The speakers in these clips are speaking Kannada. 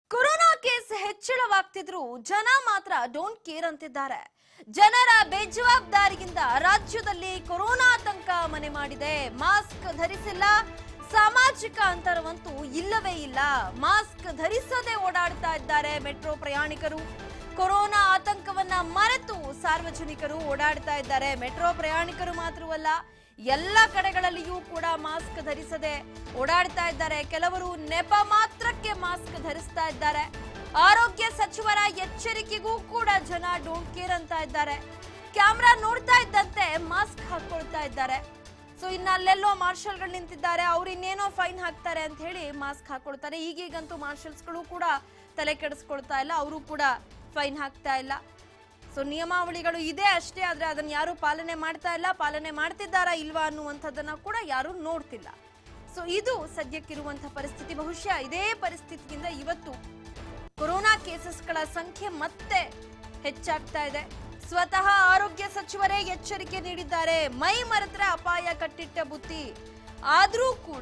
ಕೊರೋನಾ ಕೇಸ್ ಹೆಚ್ಚಳವಾಗ್ತಿದ್ರು ಜನ ಮಾತ್ರ ಡೋಂಟ್ ಕೇರ್ ಅಂತಿದ್ದಾರೆ ಜನರ ಬೇಜವಾಬ್ದಾರಿಯಿಂದ ರಾಜ್ಯದಲ್ಲಿ ಕೊರೋನಾ ಆತಂಕ ಮನೆ ಮಾಡಿದೆ ಮಾಸ್ಕ್ ಧರಿಸಿಲ್ಲ ಸಾಮಾಜಿಕ ಅಂತರವಂತೂ ಇಲ್ಲವೇ ಇಲ್ಲ ಮಾಸ್ಕ್ ಧರಿಸದೆ ಓಡಾಡ್ತಾ ಇದ್ದಾರೆ ಮೆಟ್ರೋ ಪ್ರಯಾಣಿಕರು ಕೊರೋನಾ ಆತಂಕವನ್ನ ಮರೆತು ಸಾರ್ವಜನಿಕರು ಓಡಾಡ್ತಾ ಇದ್ದಾರೆ ಮೆಟ್ರೋ ಪ್ರಯಾಣಿಕರು ಮಾತ್ರವಲ್ಲ ಎಲ್ಲ ಕಡೆಗಳಲ್ಲಿಯೂ ಕೂಡ ಮಾಸ್ಕ್ ಧರಿಸದೆ ಓಡಾಡ್ತಾ ಇದ್ದಾರೆ ಕೆಲವರು ನೆಪ ಮಾತ್ರಕ್ಕೆ ಮಾಸ್ಕ್ ಧರಿಸ್ತಾ ಇದ್ದಾರೆ ಆರೋಗ್ಯ ಸಚಿವರ ಎಚ್ಚರಿಕೆಗೂ ಕೂಡ ಜನ ಡೋಂಟ್ ಕೇರ್ ಅಂತ ಇದ್ದಾರೆ ಕ್ಯಾಮ್ರಾ ನೋಡ್ತಾ ಇದ್ದಂತೆ ಮಾಸ್ಕ್ ಹಾಕೊಳ್ತಾ ಇದ್ದಾರೆ ಸೊ ಇನ್ನ ಅಲ್ಲೆಲ್ಲೋ ಮಾರ್ಷಲ್ಗಳು ನಿಂತಿದ್ದಾರೆ ಅವ್ರು ಇನ್ನೇನೋ ಫೈನ್ ಹಾಕ್ತಾರೆ ಅಂತ ಹೇಳಿ ಮಾಸ್ಕ್ ಹಾಕೊಳ್ತಾರೆ ಈಗೀಗಂತೂ ಮಾರ್ಷಲ್ಸ್ಗಳು ಕೂಡ ತಲೆ ಕೆಡಿಸ್ಕೊಳ್ತಾ ಇಲ್ಲ ಅವರು ಕೂಡ ಫೈನ್ ಹಾಕ್ತಾ ಇಲ್ಲ ಸೊ ನಿಯಮಾವಳಿಗಳು ಇದೆ ಅಷ್ಟೇ ಆದ್ರೆ ಅದನ್ನ ಯಾರು ಪಾಲನೆ ಮಾಡ್ತಾ ಇಲ್ಲ ಪಾಲನೆ ಮಾಡ್ತಿದ್ದಾರಾ ಇಲ್ವಾ ಅನ್ನುವಂಥದ್ದನ್ನ ಕೂಡ ಯಾರು ನೋಡ್ತಿಲ್ಲ ಸೊ ಇದು ಸದ್ಯಕ್ಕಿರುವಂತಹ ಪರಿಸ್ಥಿತಿ ಬಹುಶಃ ಇದೇ ಪರಿಸ್ಥಿತಿಯಿಂದ ಇವತ್ತು ಕೊರೋನಾ ಕೇಸಸ್ಗಳ ಸಂಖ್ಯೆ ಮತ್ತೆ ಹೆಚ್ಚಾಗ್ತಾ ಇದೆ ಸ್ವತಃ ಆರೋಗ್ಯ ಸಚಿವರೇ ಎಚ್ಚರಿಕೆ ನೀಡಿದ್ದಾರೆ ಮೈ ಮರೆತ್ರೆ ಅಪಾಯ ಕಟ್ಟಿಟ್ಟ ಬುತ್ತಿ ಆದ್ರೂ ಕೂಡ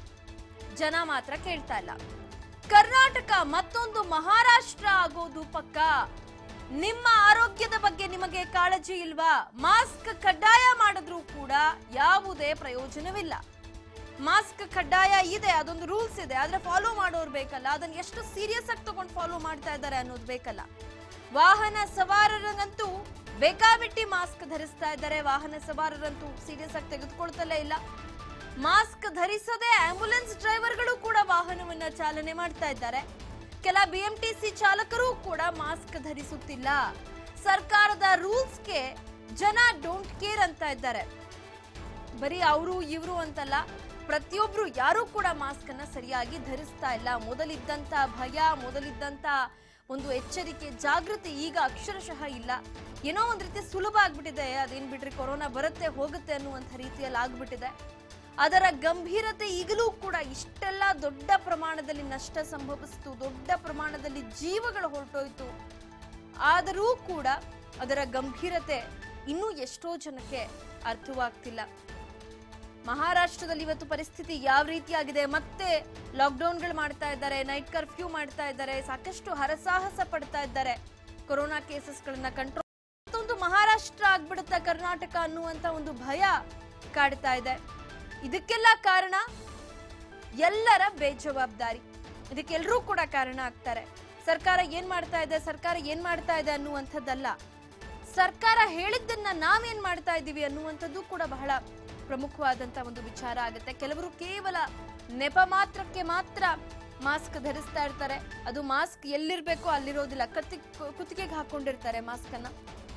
ಜನ ಮಾತ್ರ ಕೇಳ್ತಾ ಇಲ್ಲ ಕರ್ನಾಟಕ ಮತ್ತೊಂದು ಮಹಾರಾಷ್ಟ್ರ ಆಗೋದು ಪಕ್ಕ ನಿಮ್ಮ ಆರೋಗ್ಯದ ಬಗ್ಗೆ ನಿಮಗೆ ಕಾಳಜಿ ಇಲ್ವಾ ಮಾಸ್ಕ್ ಕಡ್ಡಾಯ ಮಾಡಿದ್ರೂ ಕೂಡ ಯಾವುದೇ ಪ್ರಯೋಜನವಿಲ್ಲ ಮಾಸ್ಕ್ ಕಡ್ಡಾಯ ಇದೆ ಅದೊಂದು ರೂಲ್ಸ್ ಇದೆ ಆದ್ರೆ ಫಾಲೋ ಮಾಡೋರು ಬೇಕಲ್ಲ ಅದನ್ನ ಎಷ್ಟು ಸೀರಿಯಸ್ ಆಗಿ ತಗೊಂಡು ಫಾಲೋ ಮಾಡ್ತಾ ಇದ್ದಾರೆ ಅನ್ನೋದು ಬೇಕಲ್ಲ ವಾಹನ ಸವಾರರಂತೂ ಬೇಕಾಬಿಟ್ಟಿ ಮಾಸ್ಕ್ ಧರಿಸ್ತಾ ಇದ್ದಾರೆ ವಾಹನ ಸವಾರರಂತೂ ಸೀರಿಯಸ್ ಆಗಿ ತೆಗೆದುಕೊಳ್ತಲೇ ಇಲ್ಲ ಮಾಸ್ಕ್ ಧರಿಸದೆ ಆಂಬ್ಯುಲೆನ್ಸ್ ಡ್ರೈವರ್ಗಳು ಕೂಡ ವಾಹನವನ್ನ ಚಾಲನೆ ಮಾಡ್ತಾ ಇದ್ದಾರೆ ಕೆಲ ಬಿಎಂಟಿಸಿ ಚಾಲಕರು ಕೂಡ ಮಾಸ್ಕ್ ಧರಿಸುತ್ತಿಲ್ಲ ಸರ್ಕಾರದ ರೂಲ್ಸ್ಗೆ ಜನ ಡೋಂಟ್ ಕೇರ್ ಅಂತ ಇದ್ದಾರೆ ಬರೀ ಅವರು ಇವರು ಅಂತಲ್ಲ ಪ್ರತಿಯೊಬ್ರು ಯಾರು ಕೂಡ ಮಾಸ್ಕ್ ಅನ್ನ ಸರಿಯಾಗಿ ಧರಿಸ್ತಾ ಇಲ್ಲ ಮೊದಲಿದ್ದಂತ ಭಯ ಮೊದಲಿದ್ದಂತ ಒಂದು ಎಚ್ಚರಿಕೆ ಜಾಗೃತಿ ಈಗ ಅಕ್ಷರಶಃ ಇಲ್ಲ ಏನೋ ಒಂದ್ ರೀತಿ ಸುಲಭ ಆಗ್ಬಿಟ್ಟಿದೆ ಅದೇನ್ ಬಿಟ್ರಿ ಕೊರೋನಾ ಬರುತ್ತೆ ಹೋಗುತ್ತೆ ಅನ್ನುವಂಥ ರೀತಿಯಲ್ಲಿ ಆಗ್ಬಿಟ್ಟಿದೆ ಅದರ ಗಂಭೀರತೆ ಈಗಲೂ ಕೂಡ ಇಷ್ಟೆಲ್ಲ ದೊಡ್ಡ ಪ್ರಮಾಣದಲ್ಲಿ ನಷ್ಟ ಸಂಭವಿಸಿತು ದೊಡ್ಡ ಪ್ರಮಾಣದಲ್ಲಿ ಜೀವಗಳು ಹೊರಟೋಯ್ತು ಆದರೂ ಕೂಡ ಅದರ ಗಂಭೀರತೆ ಇನ್ನೂ ಎಷ್ಟೋ ಜನಕ್ಕೆ ಅರ್ಥವಾಗ್ತಿಲ್ಲ ಮಹಾರಾಷ್ಟ್ರದಲ್ಲಿ ಇವತ್ತು ಪರಿಸ್ಥಿತಿ ಯಾವ ರೀತಿಯಾಗಿದೆ ಮತ್ತೆ ಲಾಕ್ಡೌನ್ಗಳು ಮಾಡ್ತಾ ಇದ್ದಾರೆ ನೈಟ್ ಕರ್ಫ್ಯೂ ಮಾಡ್ತಾ ಇದ್ದಾರೆ ಸಾಕಷ್ಟು ಹರಸಾಹಸ ಪಡ್ತಾ ಇದ್ದಾರೆ ಕೊರೋನಾ ಕೇಸಸ್ಗಳನ್ನ ಕಂಟ್ರೋಲ್ ಮತ್ತೊಂದು ಮಹಾರಾಷ್ಟ್ರ ಆಗ್ಬಿಡುತ್ತಾ ಕರ್ನಾಟಕ ಅನ್ನುವಂತ ಒಂದು ಭಯ ಕಾಡ್ತಾ ಇದೆ ಇದಕ್ಕೆಲ್ಲ ಕಾರಣ ಎಲ್ಲರ ಬೇಜವಾಬ್ದಾರಿ ಇದಕ್ಕೆಲ್ಲರೂ ಕೂಡ ಕಾರಣ ಆಗ್ತಾರೆ ಸರ್ಕಾರ ಏನ್ ಮಾಡ್ತಾ ಇದೆ ಸರ್ಕಾರ ಏನ್ ಮಾಡ್ತಾ ಇದೆ ಅನ್ನುವಂಥದ್ದಲ್ಲ ಸರ್ಕಾರ ಹೇಳಿದ್ದನ್ನ ನಾವೇನ್ ಮಾಡ್ತಾ ಇದ್ದೀವಿ ಅನ್ನುವಂಥದ್ದು ಕೂಡ ಬಹಳ ಪ್ರಮುಖವಾದಂತ ಒಂದು ವಿಚಾರ ಆಗುತ್ತೆ ಕೆಲವರು ಕೇವಲ ನೆಪ ಮಾತ್ರಕ್ಕೆ ಮಾತ್ರ ಮಾಸ್ಕ್ ಧರಿಸ್ತಾ ಇರ್ತಾರೆ ಅದು ಮಾಸ್ಕ್ ಎಲ್ಲಿರ್ಬೇಕೋ ಅಲ್ಲಿರೋದಿಲ್ಲ ಕತ್ತಿ ಕುತ್ತಿಗೆಗೆ ಹಾಕೊಂಡಿರ್ತಾರೆ ಮಾಸ್ಕ್ ಅನ್ನ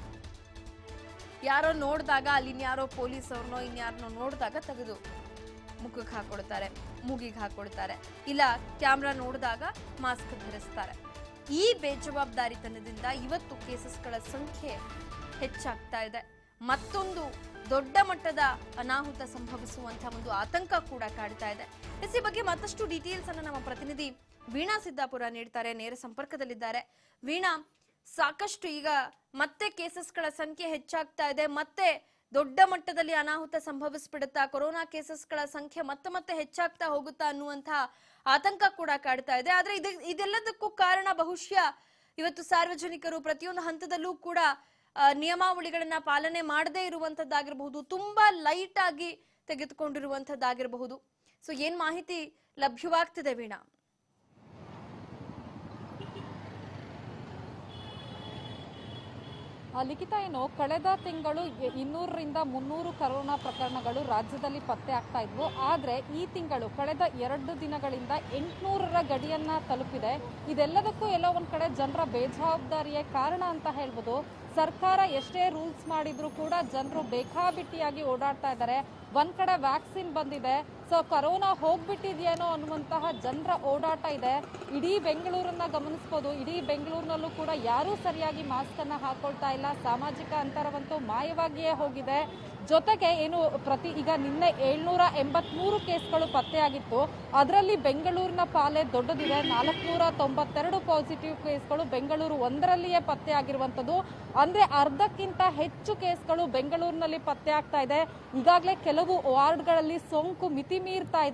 ಯಾರೋ ನೋಡಿದಾಗ ಅಲ್ಲಿ ಇನ್ಯಾರೋ ಪೊಲೀಸ್ ಅವ್ರನ್ನೋ ಇನ್ಯಾರನ್ನೋ ನೋಡಿದಾಗ ತೆಗೆದು ಮುಖಕ್ಕೆ ಹಾಕೊಡ್ತಾರೆ ಮೂಗಿಗೆ ಹಾಕೊಡ್ತಾರೆ ಇಲ್ಲ ಕ್ಯಾಮ್ರಾ ನೋಡಿದಾಗ ಮಾಸ್ಕ್ ಧರಿಸ್ತಾರೆ ಈ ಬೇಜವಾಬ್ದಾರಿತನದಿಂದ ಇವತ್ತು ಕೇಸಸ್ಗಳ ಸಂಖ್ಯೆ ಹೆಚ್ಚಾಗ್ತಾ ಇದೆ ಮತ್ತೊಂದು ದೊಡ್ಡ ಮಟ್ಟದ ಅನಾಹುತ ಸಂಭವಿಸುವಂತಹ ಒಂದು ಆತಂಕ ಕೂಡ ಕಾಡ್ತಾ ಇದೆ ಎಸ್ ಈ ಬಗ್ಗೆ ಮತ್ತಷ್ಟು ಡೀಟೇಲ್ಸ್ ಅನ್ನ ನಮ್ಮ ಪ್ರತಿನಿಧಿ ವೀಣಾ ಸಿದ್ದಾಪುರ ನೀಡ್ತಾರೆ ನೇರ ಸಂಪರ್ಕದಲ್ಲಿದ್ದಾರೆ ವೀಣಾ ಸಾಕಷ್ಟು ಈಗ ಮತ್ತೆ ಕೇಸಸ್ಗಳ ಸಂಖ್ಯೆ ಹೆಚ್ಚಾಗ್ತಾ ಇದೆ ಮತ್ತೆ ದೊಡ್ಡ ಮಟ್ಟದಲ್ಲಿ ಅನಾಹುತ ಸಂಭವಿಸ್ಬಿಡುತ್ತಾ ಕೊರೋನಾ ಕೇಸಸ್ಗಳ ಸಂಖ್ಯೆ ಮತ್ತೆ ಮತ್ತೆ ಹೆಚ್ಚಾಗ್ತಾ ಹೋಗುತ್ತಾ ಅನ್ನುವಂತಹ ಆತಂಕ ಕೂಡ ಕಾಡ್ತಾ ಇದೆ ಆದ್ರೆ ಇದು ಇದೆಲ್ಲದಕ್ಕೂ ಕಾರಣ ಬಹುಶಃ ಇವತ್ತು ಸಾರ್ವಜನಿಕರು ಪ್ರತಿಯೊಂದು ಹಂತದಲ್ಲೂ ಕೂಡ ಆ, ನಿಯಮಾವಳಿಗಳನ್ನ ಪಾಲನೆ ಮಾಡದೇ ಇರುವಂತದ್ದಾಗಿರಬಹುದು ತುಂಬಾ ಲೈಟ್ ಆಗಿ ತೆಗೆದುಕೊಂಡಿರುವಂತದ್ದಾಗಿರಬಹುದು ಸೊ ಏನ್ ಮಾಹಿತಿ ಲಭ್ಯವಾಗ್ತಿದೆ ವೀಣಾ ಆ, ಲಿಖಿತ ಏನು ಕಳೆದ ತಿಂಗಳು ಎ- ಇನ್ನೂರರಿಂದ ಮುನ್ನೂರು ಕರೋನಾ ಪ್ರಕರಣಗಳು ರಾಜ್ಯದಲ್ಲಿ ಪತ್ತೆ ಆಗ್ತಾ ಇದ್ವು ಆದರೆ ಈ ತಿಂಗಳು ಕಳೆದ ಎರಡು ದಿನಗಳಿಂದ ಎಂಟುನೂರರ ಗಡಿಯನ್ನ ತಲುಪಿದೆ ಇದೆಲ್ಲದಕ್ಕೂ ಎಲ್ಲೋ ಒಂದ್ ಕಡೆ ಜನರ ಬೇಜವಾಬ್ದಾರಿಯೇ ಕಾರಣ ಅಂತ ಹೇಳ್ಬೋದು ಸರ್ಕಾರ ಎಷ್ಟೇ ರೂಲ್ಸ್ ಮಾಡಿದ್ರು ಕೂಡ ಜನರು ಬೇಕಾಬಿಟ್ಟಿಯಾಗಿ ಓಡಾಡ್ತಾ ಇದ್ದಾರೆ ಒಂದ್ ಕಡೆ ವ್ಯಾಕ್ಸಿನ್ ಬಂದಿದೆ ಸೊ ಕರೋನಾ ಹೋಗ್ಬಿಟ್ಟಿದೆಯೇನೋ ಅನ್ನುವಂತಹ ಜನರ ಓಡಾಟ ಇದೆ ಇಡೀ ಬೆಂಗಳೂರನ್ನ ಗಮನಿಸ್ಬೋದು ಇಡೀ ಬೆಂಗಳೂರಿನಲ್ಲೂ ಕೂಡ ಯಾರೂ ಸರಿಯಾಗಿ ಮಾಸ್ಕ್ ಅನ್ನ ಹಾಕೊಳ್ತಾ ಇಲ್ಲ ಸಾಮಾಜಿಕ ಅಂತರವಂತೂ ಮಾಯವಾಗಿಯೇ ಹೋಗಿದೆ ಜೊತೆಗೆ ಏನು ಪ್ರತಿ ಈಗ ನಿನ್ನೆ ಏಳ್ನೂರ ಎಂಬತ್ಮೂರು ಕೇಸ್ಗಳು ಪತ್ತೆಯಾಗಿತ್ತು ಅದರಲ್ಲಿ ಬೆಂಗಳೂರಿನ ಪಾಲೆ ದೊಡ್ಡದಿದೆ ನಾಲ್ಕುನೂರ ತೊಂಬತ್ತೆರಡು ಪಾಸಿಟಿವ್ ಕೇಸ್ಗಳು ಬೆಂಗಳೂರು ಒಂದರಲ್ಲಿಯೇ ಪತ್ತೆ ಆಗಿರುವಂಥದ್ದು ಅಂದ್ರೆ ಅರ್ಧಕ್ಕಿಂತ ಹೆಚ್ಚು ಕೇಸ್ಗಳು ಬೆಂಗಳೂರಿನಲ್ಲಿ ಪತ್ತೆ ಆಗ್ತಾ ಇದೆ ಈಗಾಗಲೇ ಕೆಲವು ವಾರ್ಡ್ಗಳಲ್ಲಿ ಸೋಂಕು ಮಿತಿ ಮೀರ್ತಾ ಇದೆ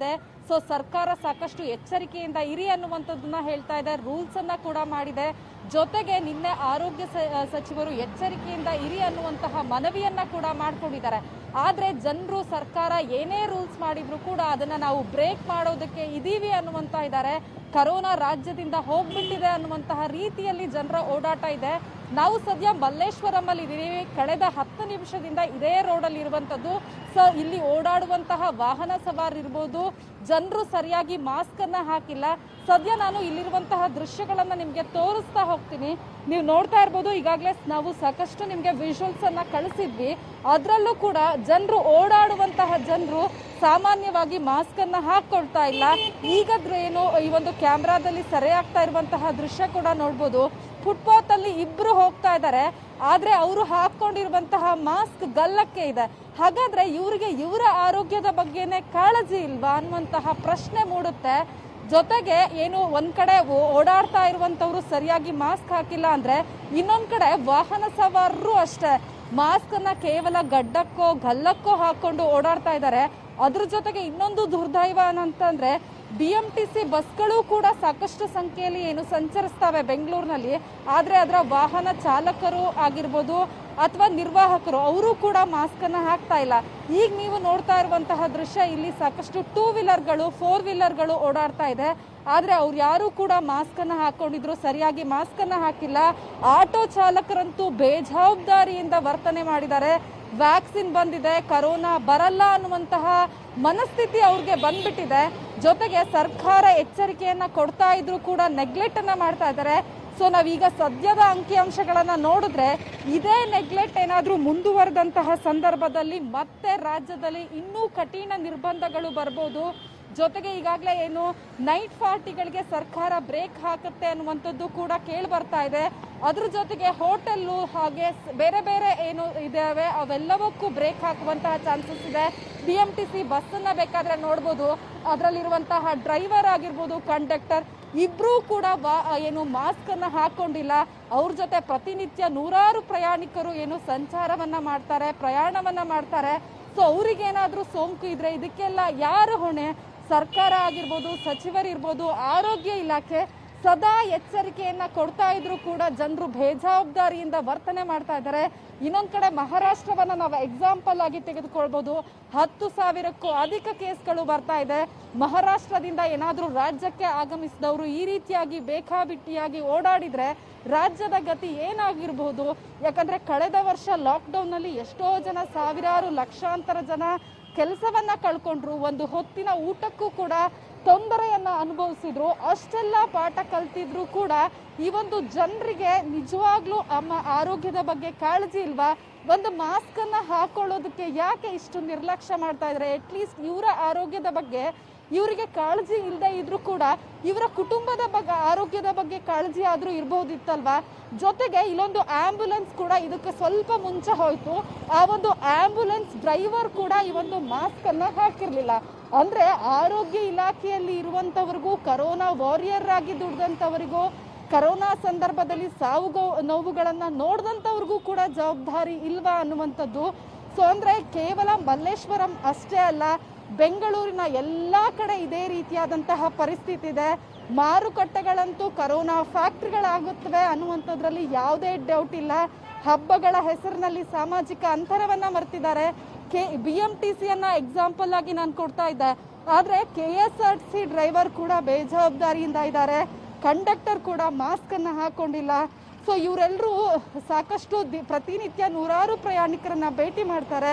ಸೊ ಸರ್ಕಾರ ಸಾಕಷ್ಟು ಎಚ್ಚರಿಕೆಯಿಂದ ಇರಿ ಅನ್ನುವಂಥದ್ದನ್ನ ಹೇಳ್ತಾ ಇದೆ ರೂಲ್ಸ್ ಅನ್ನ ಕೂಡ ಮಾಡಿದೆ ಜೊತೆಗೆ ನಿನ್ನೆ ಆರೋಗ್ಯ ಸ- ಸಚಿವರು ಎಚ್ಚರಿಕೆಯಿಂದ ಇರಿ ಅನ್ನುವಂತಹ ಮನವಿಯನ್ನ ಕೂಡ ಮಾಡ್ಕೊಂಡಿದ್ದಾರೆ ಆದ್ರೆ ಜನರು ಸರ್ಕಾರ ಏನೇ ರೂಲ್ಸ್ ಮಾಡಿದ್ರು ಕೂಡ ಅದನ್ನ ನಾವು ಬ್ರೇಕ್ ಮಾಡೋದಕ್ಕೆ ಇದೀವಿ ಅನ್ನುವಂತ ಇದ್ದಾರೆ ಕರೋನಾ ರಾಜ್ಯದಿಂದ ಹೋಗ್ಬಿಟ್ಟಿದೆ ಅನ್ನುವಂತಹ ರೀತಿಯಲ್ಲಿ ಜನರ ಓಡಾಟ ಇದೆ ನಾವು ಸದ್ಯ ಮಲ್ಲೇಶ್ವರಂ ಅಲ್ಲಿ ಇದೀವಿ ಕಳೆದ ಹತ್ತು ನಿಮಿಷದಿಂದ ಇದೇ ರೋಡಲ್ಲಿ ಇರುವಂತದ್ದು ಸೊ ಇಲ್ಲಿ ಓಡಾಡುವಂತಹ ವಾಹನ ಸವಾರ ಇರ್ಬೋದು ಜನರು ಸರಿಯಾಗಿ ಮಾಸ್ಕ್ ಅನ್ನ ಹಾಕಿಲ್ಲ ಸದ್ಯ ನಾನು ಇಲ್ಲಿರುವಂತಹ ದೃಶ್ಯಗಳನ್ನ ನಿಮ್ಗೆ ತೋರಿಸ್ತಾ ಹೋಗ್ತೀನಿ ನೀವು ನೋಡ್ತಾ ಇರ್ಬೋದು ಈಗಾಗಲೇ ನಾವು ಸಾಕಷ್ಟು ನಿಮ್ಗೆ ವಿಜುವಲ್ಸ್ ಅನ್ನ ಕಳಿಸಿದ್ವಿ ಅದರಲ್ಲೂ ಕೂಡ ಜನರು ಓಡಾಡುವಂತಹ ಜನರು ಸಾಮಾನ್ಯವಾಗಿ ಮಾಸ್ಕ್ ಅನ್ನ ಹಾಕೊಳ್ತಾ ಇಲ್ಲ ಈಗ ಏನು ಈ ಒಂದು ಕ್ಯಾಮ್ರಾದಲ್ಲಿ ಸೆರೆ ಆಗ್ತಾ ಇರುವಂತಹ ದೃಶ್ಯ ಕೂಡ ನೋಡ್ಬೋದು ಫುಟ್ಪಾತ್ ಅಲ್ಲಿ ಇಬ್ರು ಹೋಗ್ತಾ ಇದ್ದಾರೆ ಆದ್ರೆ ಅವರು ಹಾಕೊಂಡಿರುವಂತಹ ಮಾಸ್ಕ್ ಗಲ್ಲಕ್ಕೆ ಇದೆ ಹಾಗಾದ್ರೆ ಇವರಿಗೆ ಇವರ ಆರೋಗ್ಯದ ಬಗ್ಗೆನೇ ಕಾಳಜಿ ಇಲ್ವಾ ಅನ್ನುವಂತಹ ಪ್ರಶ್ನೆ ಮೂಡುತ್ತೆ ಜೊತೆಗೆ ಏನು ಒಂದ್ ಕಡೆ ಓ- ಓಡಾಡ್ತಾ ಇರುವಂತವ್ರು ಸರಿಯಾಗಿ ಮಾಸ್ಕ್ ಹಾಕಿಲ್ಲ ಅಂದ್ರೆ ಇನ್ನೊಂದ್ ಕಡೆ ವಾಹನ ಸವಾರರು ಅಷ್ಟೇ ಮಾಸ್ಕ್ ಅನ್ನ ಕೇವಲ ಗಡ್ಡಕ್ಕೋ ಗಲ್ಲಕ್ಕೋ ಹಾಕೊಂಡು ಓಡಾಡ್ತಾ ಇದ್ದಾರೆ ಅದ್ರ ಜೊತೆಗೆ ಇನ್ನೊಂದು ದುರ್ದೈವ ಏನಂತಂದ್ರೆ ಬಿ ಎಂ ಟಿ ಸಿ ಬಸ್ಗಳು ಕೂಡ ಸಾಕಷ್ಟು ಸಂಖ್ಯೆಯಲ್ಲಿ ಏನು ಸಂಚರಿಸ್ತವೆ ಬೆಂಗಳೂರಿನಲ್ಲಿ ಆದ್ರೆ ಅದರ ವಾಹನ ಚಾಲಕರು ಆಗಿರ್ಬೋದು ಅಥವಾ ನಿರ್ವಾಹಕರು ಅವರು ಕೂಡ ಮಾಸ್ಕ್ ಅನ್ನ ಹಾಕ್ತಾ ಇಲ್ಲ ಈಗ ನೀವು ನೋಡ್ತಾ ಇರುವಂತಹ ದೃಶ್ಯ ಇಲ್ಲಿ ಸಾಕಷ್ಟು ಟೂ ವೀಲರ್ಗಳು ಫೋರ್ ವೀಲರ್ಗಳು ಓಡಾಡ್ತಾ ಇದೆ ಆದ್ರೆ ಅವ್ರು ಯಾರು ಕೂಡ ಮಾಸ್ಕ್ ಅನ್ನ ಹಾಕೊಂಡಿದ್ರು ಸರಿಯಾಗಿ ಮಾಸ್ಕ್ ಅನ್ನ ಹಾಕಿಲ್ಲ ಆಟೋ ಚಾಲಕರಂತೂ ಬೇಜವಾಬ್ದಾರಿಯಿಂದ ವರ್ತನೆ ಮಾಡಿದ್ದಾರೆ ವ್ಯಾಕ್ಸಿನ್ ಬಂದಿದೆ ಕರೋನಾ ಬರಲ್ಲ ಅನ್ನುವಂತಹ ಮನಸ್ಥಿತಿ ಅವ್ರಿಗೆ ಬಂದ್ಬಿಟ್ಟಿದೆ ಜೊತೆಗೆ ಸರ್ಕಾರ ಎಚ್ಚರಿಕೆಯನ್ನ ಕೊಡ್ತಾ ಇದ್ರು ಕೂಡ ನೆಗ್ಲೆಕ್ಟ್ ಅನ್ನ ಮಾಡ್ತಾ ಇದ್ದಾರೆ ಸೊ ನಾವೀಗ ಸದ್ಯದ ಅಂಕಿಅಂಶಗಳನ್ನ ನೋಡಿದ್ರೆ ಇದೇ ನೆಗ್ಲೆಕ್ಟ್ ಏನಾದ್ರೂ ಮುಂದುವರೆದಂತಹ ಸಂದರ್ಭದಲ್ಲಿ ಮತ್ತೆ ರಾಜ್ಯದಲ್ಲಿ ಇನ್ನೂ ಕಠಿಣ ನಿರ್ಬಂಧಗಳು ಬರ್ಬೋದು ಜೊತೆಗೆ ಈಗಾಗಲೇ ಏನು ನೈಟ್ ಪಾರ್ಟಿಗಳಿಗೆ ಸರ್ಕಾರ ಬ್ರೇಕ್ ಹಾಕುತ್ತೆ ಅನ್ನುವಂಥದ್ದು ಕೂಡ ಕೇಳಿ ಬರ್ತಾ ಇದೆ ಅದ್ರ ಜೊತೆಗೆ ಹೋಟೆಲ್ಲು ಹಾಗೆ ಸ್- ಬೇರೆ ಬೇರೆ ಏನು ಇದಾವೆ ಅವೆಲ್ಲವಕ್ಕೂ ಬ್ರೇಕ್ ಹಾಕುವಂತಹ ಚಾನ್ಸಸ್ ಇದೆ ಬಿ ಎಂ ಟಿ ಸಿ ಬಸ್ಸನ್ನ ಬೇಕಾದ್ರೆ ನೋಡ್ಬೋದು ಅದರಲ್ಲಿರುವಂತಹ ಡ್ರೈವರ್ ಆಗಿರ್ಬೋದು ಕಂಡಕ್ಟರ್ ಇಬ್ರು ಕೂಡ ವಾ- ಏನು ಮಾಸ್ಕ್ ಅನ್ನ ಹಾಕೊಂಡಿಲ್ಲ ಅವ್ರ ಜೊತೆ ಪ್ರತಿನಿತ್ಯ ನೂರಾರು ಪ್ರಯಾಣಿಕರು ಏನು ಸಂಚಾರವನ್ನ ಮಾಡ್ತಾರೆ ಪ್ರಯಾಣವನ್ನ ಮಾಡ್ತಾರೆ ಸೊ ಅವ್ರಿಗೇನಾದ್ರೂ ಸೋಂಕು ಇದ್ರೆ ಇದಕ್ಕೆಲ್ಲ ಯಾರು ಹೊಣೆ ಸರ್ಕಾರ ಆಗಿರ್ಬೋದು ಸಚಿವರಿರ್ಬೋದು ಆರೋಗ್ಯ ಇಲಾಖೆ ಸದಾ ಎಚ್ಚರಿಕೆಯನ್ನ ಕೊಡ್ತಾ ಇದ್ರು ಕೂಡ ಜನರು ಬೇಜವಾಬ್ದಾರಿಯಿಂದ ವರ್ತನೆ ಮಾಡ್ತಾ ಇದ್ದಾರೆ ಇನ್ನೊಂದ್ ಕಡೆ ಮಹಾರಾಷ್ಟ್ರವನ್ನ ನಾವು ಎಕ್ಸಾಂಪಲ್ ಆಗಿ ತೆಗೆದುಕೊಳ್ಬಹುದು ಹತ್ತು ಸಾವಿರಕ್ಕೂ ಅಧಿಕ ಕೇಸ್ಗಳು ಬರ್ತಾ ಇದೆ ಮಹಾರಾಷ್ಟ್ರದಿಂದ ಏನಾದ್ರೂ ರಾಜ್ಯಕ್ಕೆ ಆಗಮಿಸಿದವರು ಈ ರೀತಿಯಾಗಿ ಬೇಕಾಬಿಟ್ಟಿಯಾಗಿ ಓಡಾಡಿದ್ರೆ ರಾಜ್ಯದ ಗತಿ ಏನಾಗಿರ್ಬೋದು ಯಾಕಂದ್ರೆ ಕಳೆದ ವರ್ಷ ಲಾಕ್ಡೌನ್ ನಲ್ಲಿ ಎಷ್ಟೋ ಜನ ಸಾವಿರಾರು ಲಕ್ಷಾಂತರ ಜನ ಕೆಲಸವನ್ನ ಕಳ್ಕೊಂಡ್ರು ಒಂದು ಹೊತ್ತಿನ ಊಟಕ್ಕೂ ಕೂಡ ತೊಂದರೆಯನ್ನ ಅನುಭವಿಸಿದ್ರು ಅಷ್ಟೆಲ್ಲ ಪಾಠ ಕಲ್ತಿದ್ರು ಕೂಡ ಈ ಒಂದು ಜನರಿಗೆ ನಿಜವಾಗ್ಲೂ ನಮ್ಮ ಆರೋಗ್ಯದ ಬಗ್ಗೆ ಕಾಳಜಿ ಇಲ್ವಾ ಒಂದು ಮಾಸ್ಕ್ ಅನ್ನ ಹಾಕೊಳ್ಳೋದಕ್ಕೆ ಯಾಕೆ ಇಷ್ಟು ನಿರ್ಲಕ್ಷ್ಯ ಮಾಡ್ತಾ ಇದ್ರೆ ಅಟ್ಲೀಸ್ಟ್ ಇವರ ಆರೋಗ್ಯದ ಬಗ್ಗೆ ಇವರಿಗೆ ಕಾಳಜಿ ಇಲ್ಲದೆ ಇದ್ರೂ ಕೂಡ ಇವರ ಕುಟುಂಬದ ಬಗ್ಗೆ ಆರೋಗ್ಯದ ಬಗ್ಗೆ ಕಾಳಜಿ ಆದ್ರೂ ಇರ್ಬೋದಿತ್ತಲ್ವಾ ಜೊತೆಗೆ ಇಲ್ಲೊಂದು ಆಂಬ್ಯುಲೆನ್ಸ್ ಕೂಡ ಇದಕ್ಕೆ ಸ್ವಲ್ಪ ಮುಂಚೆ ಹೋಯ್ತು ಆ ಒಂದು ಆಂಬ್ಯುಲೆನ್ಸ್ ಡ್ರೈವರ್ ಕೂಡ ಈ ಒಂದು ಮಾಸ್ಕ್ ಅನ್ನ ಹಾಕಿರ್ಲಿಲ್ಲ ಅಂದ್ರೆ ಆರೋಗ್ಯ ಇಲಾಖೆಯಲ್ಲಿ ಇರುವಂತವ್ರಿಗೂ ಕರೋನಾ ವಾರಿಯರ್ ಆಗಿ ದುಡ್ದಂತವರಿಗೂ ಕರೋನಾ ಸಂದರ್ಭದಲ್ಲಿ ಸಾವು ಗೋ- ನೋವುಗಳನ್ನ ನೋಡ್ದಂತವ್ರಿಗೂ ಕೂಡ ಜವಾಬ್ದಾರಿ ಇಲ್ವಾ ಅನ್ನುವಂಥದ್ದು ಸೊ ಅಂದ್ರೆ ಕೇವಲ ಮಲ್ಲೇಶ್ವರಂ ಅಷ್ಟೇ ಅಲ್ಲ ಬೆಂಗಳೂರಿನ ಎಲ್ಲಾ ಕಡೆ ಇದೇ ರೀತಿಯಾದಂತಹ ಪರಿಸ್ಥಿತಿ ಇದೆ ಮಾರುಕಟ್ಟೆಗಳಂತೂ ಕರೋನಾ ಫ್ಯಾಕ್ಟ್ರಿಗಳಾಗುತ್ತವೆ ಅನ್ನುವಂಥದ್ರಲ್ಲಿ ಯಾವುದೇ ಡೌಟ್ ಇಲ್ಲ ಹಬ್ಬಗಳ ಹೆಸರಿನಲ್ಲಿ ಸಾಮಾಜಿಕ ಅಂತರವನ್ನ ಮರ್ತಿದ್ದಾರೆ K B M T ಸಿಯನ್ನ example ಆಗಿ ನಾನು ಕೊಡ್ತಾ ಇದ್ದೆ ಆದ್ರೆ K S R C driver ಕೂಡ ಬೇಜವಾಬ್ದಾರಿಯಿಂದ ಇದ್ದಾರೆ ಕಂಡಕ್ಟರ್ ಕೂಡ ಮಾಸ್ಕ್ ಅನ್ನ ಹಾಕೊಂಡಿಲ್ಲ ಸೊ ಇವರೆಲ್ಲರೂ ಸಾಕಷ್ಟು ದಿ- ಪ್ರತಿನಿತ್ಯ ನೂರಾರು ಪ್ರಯಾಣಿಕರನ್ನ ಭೇಟಿ ಮಾಡ್ತಾರೆ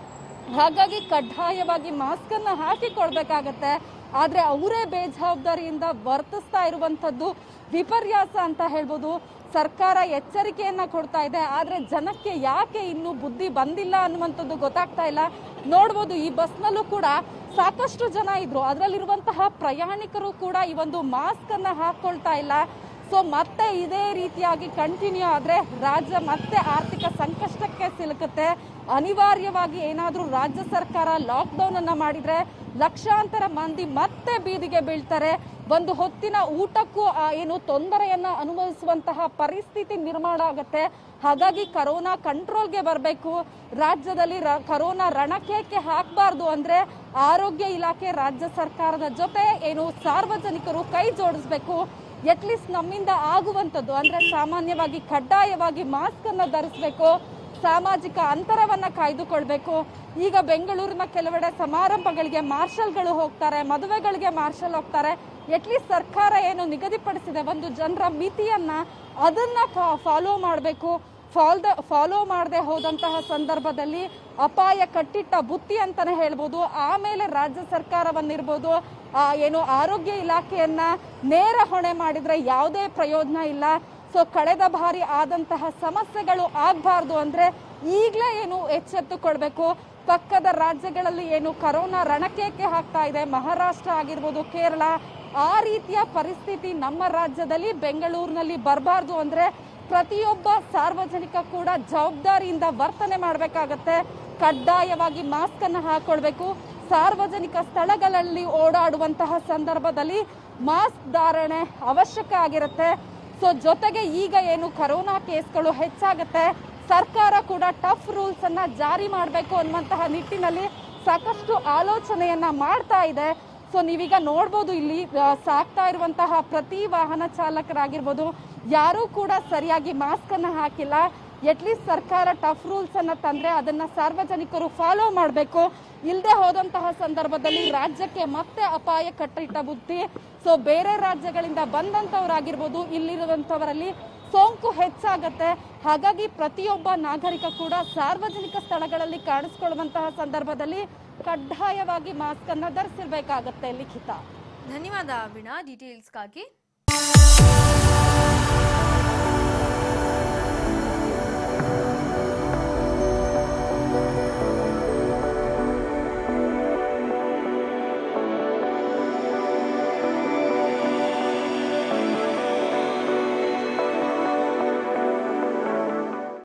ಹಾಗಾಗಿ ಕಡ್ಡಾಯವಾಗಿ ಮಾಸ್ಕ್ ಅನ್ನ ಹಾಕಿಕೊಳ್ಬೇಕಾಗತ್ತೆ ಆದ್ರೆ ಅವರೇ ಬೇಜವಾಬ್ದಾರಿಯಿಂದ ವರ್ತಿಸ್ತಾ ಇರುವಂತದ್ದು ವಿಪರ್ಯಾಸ ಅಂತ ಹೇಳ್ಬೋದು ಸರ್ಕಾರ ಎಚ್ಚರಿಕೆಯನ್ನ ಕೊಡ್ತಾ ಇದೆ ಆದ್ರೆ ಜನಕ್ಕೆ ಯಾಕೆ ಇನ್ನೂ ಬುದ್ಧಿ ಬಂದಿಲ್ಲ ಅನ್ನುವಂಥದ್ದು ಗೊತ್ತಾಗ್ತಾ ಇಲ್ಲ ನೋಡ್ಬೋದು ಈ ಬಸ್ನಲ್ಲೂ ಕೂಡ ಸಾಕಷ್ಟು ಜನ ಇದ್ರು ಅದರಲ್ಲಿರುವಂತಹ ಪ್ರಯಾಣಿಕರು ಕೂಡ ಈ ಒಂದು ಮಾಸ್ಕ್ ಅನ್ನ ಹಾಕೊಳ್ತಾ ಇಲ್ಲ ಸೊ ಮತ್ತೆ ಇದೇ ರೀತಿಯಾಗಿ ಕಂಟಿನ್ಯೂ ಆದ್ರೆ ರಾಜ್ಯ ಮತ್ತೆ ಆರ್ಥಿಕ ಸಂಕಷ್ಟಕ್ಕೆ ಸಿಲುಕುತ್ತೆ ಅನಿವಾರ್ಯವಾಗಿ ಏನಾದ್ರೂ ರಾಜ್ಯ ಸರ್ಕಾರ ಲಾಕ್ಡೌನ್ ಅನ್ನ ಮಾಡಿದ್ರೆ ಲಕ್ಷಾಂತರ ಮಂದಿ ಮತ್ತೆ ಬೀದಿಗೆ ಬೀಳ್ತಾರೆ ಒಂದು ಹೊತ್ತಿನ ಊಟಕ್ಕೂ ಆ, ಏನು ತೊಂದರೆಯನ್ನ ಅನುಭವಿಸುವಂತಹ ಪರಿಸ್ಥಿತಿ ನಿರ್ಮಾಣ ಆಗುತ್ತೆ ಹಾಗಾಗಿ ಕರೋನಾ ಕಂಟ್ರೋಲ್ಗೆ ಬರಬೇಕು ರಾಜ್ಯದಲ್ಲಿ ರ- ಕರೋನಾ ರಣಕೇಕೆ ಹಾಕಬಾರ್ದು ಅಂದ್ರೆ ಆರೋಗ್ಯ ಇಲಾಖೆ ರಾಜ್ಯ ಸರ್ಕಾರದ ಜೊತೆ ಏನು ಸಾರ್ವಜನಿಕರು ಕೈ ಜೋಡಿಸ್ಬೇಕು ಅಟ್ಲೀಸ್ಟ್ ನಮ್ಮಿಂದ ಆಗುವಂಥದ್ದು ಅಂದ್ರೆ ಸಾಮಾನ್ಯವಾಗಿ ಕಡ್ಡಾಯವಾಗಿ ಮಾಸ್ಕ್ ಅನ್ನ ಧರಿಸಬೇಕು ಸಾಮಾಜಿಕ ಅಂತರವನ್ನ ಕಾಯ್ದುಕೊಳ್ಬೇಕು ಈಗ ಬೆಂಗಳೂರಿನ ಕೆಲವೆಡೆ ಸಮಾರಂಭಗಳಿಗೆ ಮಾರ್ಷಲ್ಗಳು ಹೋಗ್ತಾರೆ ಮದುವೆಗಳಿಗೆ ಮಾರ್ಷಲ್ ಹೋಗ್ತಾರೆ ಅಟ್ಲೀಸ್ಟ್ ಸರ್ಕಾರ ಏನು ನಿಗದಿಪಡಿಸಿದೆ ಒಂದು ಜನರ ಮಿತಿಯನ್ನ ಅದನ್ನ ಫಾಲೋ ಮಾಡಬೇಕು ಫಾಲ್ದ ಫಾಲೋ ಮಾಡದೆ ಹೋದಂತಹ ಸಂದರ್ಭದಲ್ಲಿ ಅಪಾಯ ಕಟ್ಟಿಟ್ಟ ಬುತ್ತಿ ಅಂತಾನೆ ಹೇಳ್ಬೋದು ಆಮೇಲೆ ರಾಜ್ಯ ಸರ್ಕಾರವನ್ನಿರ್ಬೋದು ಆ, ಏನು ಆರೋಗ್ಯ ಇಲಾಖೆಯನ್ನ ನೇರ ಹೊಣೆ ಮಾಡಿದ್ರೆ ಯಾವುದೇ ಪ್ರಯೋಜನ ಇಲ್ಲ ಸೊ ಕಳೆದ ಬಾರಿ ಆದಂತಹ ಸಮಸ್ಯೆಗಳು ಆಗಬಾರ್ದು ಅಂದ್ರೆ ಈಗಲೇ ಏನು ಎಚ್ಚೆತ್ತುಕೊಳ್ಬೇಕು ಪಕ್ಕದ ರಾಜ್ಯಗಳಲ್ಲಿ ಏನು ಕರೋನಾ ರಣಕೇಕೆ ಹಾಕ್ತಾ ಇದೆ ಮಹಾರಾಷ್ಟ್ರ ಆಗಿರ್ಬೋದು ಕೇರಳ ಆ ರೀತಿಯ ಪರಿಸ್ಥಿತಿ ನಮ್ಮ ರಾಜ್ಯದಲ್ಲಿ ಬೆಂಗಳೂರಿನಲ್ಲಿ ಬರಬಾರ್ದು ಅಂದ್ರೆ ಪ್ರತಿಯೊಬ್ಬ ಸಾರ್ವಜನಿಕ ಕೂಡ ಜವಾಬ್ದಾರಿಯಿಂದ ವರ್ತನೆ ಮಾಡಬೇಕಾಗತ್ತೆ ಕಡ್ಡಾಯವಾಗಿ ಮಾಸ್ಕ್ ಅನ್ನು ಹಾಕೊಳ್ಬೇಕು ಸಾರ್ವಜನಿಕ ಸ್ಥಳಗಳಲ್ಲಿ ಓಡಾಡುವಂತಹ ಸಂದರ್ಭದಲ್ಲಿ ಮಾಸ್ಕ್ ಧಾರಣೆ ಅವಶ್ಯಕ ಆಗಿರುತ್ತೆ ಸೊ ಜೊತೆಗೆ ಈಗ ಏನು ಕರೋನಾ ಕೇಸ್ಗಳು ಹೆಚ್ಚಾಗುತ್ತೆ ಸರ್ಕಾರ ಕೂಡ ಟಫ್ ರೂಲ್ಸ್ ಅನ್ನ ಜಾರಿ ಮಾಡಬೇಕು ಅನ್ನುವಂತಹ ನಿಟ್ಟಿನಲ್ಲಿ ಸಾಕಷ್ಟು ಆಲೋಚನೆಯನ್ನ ಮಾಡ್ತಾ ಇದೆ ಸೊ ನೀವೀಗ ನೋಡ್ಬೋದು ಇಲ್ಲಿ ಆ, ಸಾಕ್ತಾ ಇರುವಂತಹ ಪ್ರತಿ ವಾಹನ ಚಾಲಕರಾಗಿರ್ಬೋದು ಯಾರೂ ಕೂಡ ಸರಿಯಾಗಿ ಮಾಸ್ಕ್ ಅನ್ನ ಹಾಕಿಲ್ಲ ಅಟ್ಲೀಸ್ಟ್ ಸರ್ಕಾರ ಟಫ್ ರೂಲ್ಸ್ ಅನ್ನ ತಂದ್ರೆ ಅದನ್ನ ಸಾರ್ವಜನಿಕರು ಫಾಲೋ ಮಾಡಬೇಕು ಇಲ್ಲದೆ ಹೋದಂತಹ ಸಂದರ್ಭದಲ್ಲಿ ರಾಜ್ಯಕ್ಕೆ ಮತ್ತೆ ಅಪಾಯ ಕಟ್ಟಿಟ್ಟ ಬುದ್ಧಿ ಸೊ ಬೇರೆ ರಾಜ್ಯಗಳಿಂದ ಬಂದಂತವರಾಗಿರ್ಬೋದು ಇಲ್ಲಿರುವಂತವರಲ್ಲಿ ಸೋಂಕು ಹೆಚ್ಚಾಗತ್ತೆ ಹಾಗಾಗಿ ಪ್ರತಿಯೊಬ್ಬ ನಾಗರಿಕ ಕೂಡ ಸಾರ್ವಜನಿಕ ಸ್ಥಳಗಳಲ್ಲಿ ಕಾಣಿಸ್ಕೊಳ್ಳುವಂತಹ ಸಂದರ್ಭದಲ್ಲಿ ಕಡ್ಡಾಯವಾಗಿ ಮಾಸ್ಕ್ ಅನ್ನ ಧರಿಸಿರ್ಬೇಕಾಗತ್ತೆ ಲಿಖಿತ ಧನ್ಯವಾದ ವೀಣಾ ಡೀಟೇಲ್ಸ್ಗಾಗಿ